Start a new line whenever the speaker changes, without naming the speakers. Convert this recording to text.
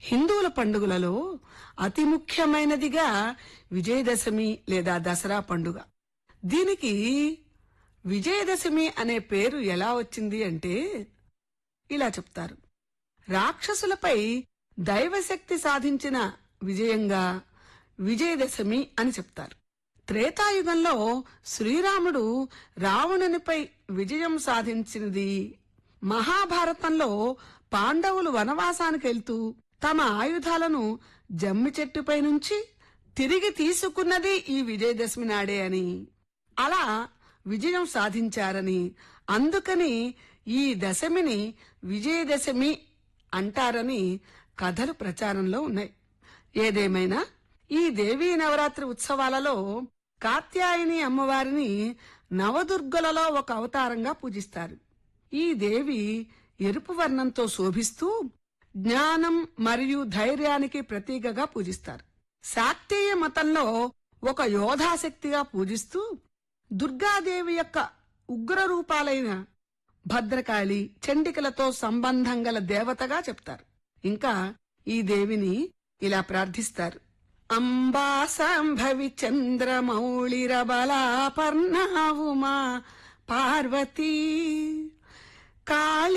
హిందువుల పండుగలలో అతి ముఖ్యమైనదిగా విజయదశమి లేదా దసరా పండుగ దీనికి విజయదశమి అనే పేరు ఎలా వచ్చింది అంటే ఇలా చెప్తారు రాక్షసులపై దైవశక్తి సాధించిన విజయంగా విజయదశమి అని చెప్తారు త్రేతాయుగంలో శ్రీరాముడు రావణునిపై విజయం సాధించినది మహాభారతంలో పాండవులు వనవాసానికి వెళ్తూ తమ ఆయుధాలను జమ్మి చెట్టుపై నుంచి తిరిగి తీసుకున్నది ఈ విజయదశమి నాడే అని అలా విజయం సాధించారని అందుకని ఈ దశమిని విజయదశమి అంటారని కథలు ప్రచారంలో ఉన్నాయి ఏదేమైనా ఈ దేవీ నవరాత్రి ఉత్సవాలలో కాత్యాయని అమ్మవారిని నవదుర్గలలో ఒక అవతారంగా పూజిస్తారు ఈ దేవి ఎరుపు వర్ణంతో శోభిస్తూ జ్ఞానం మరియు ధైర్యానికి ప్రతీకగా పూజిస్తారు శాక్తేయ మతంలో ఒక యోధాశక్తిగా పూజిస్తూ దుర్గాదేవి యొక్క ఉగ్ర రూపాలైన భద్రకాళి చండికలతో సంబంధం గల దేవతగా చెప్తారు ఇంకా ఈ దేవిని ఇలా ప్రార్థిస్తారు అంబా సంభవి చంద్రమౌళిరబలాపర్ణావుమా పార్వతీ కాళీ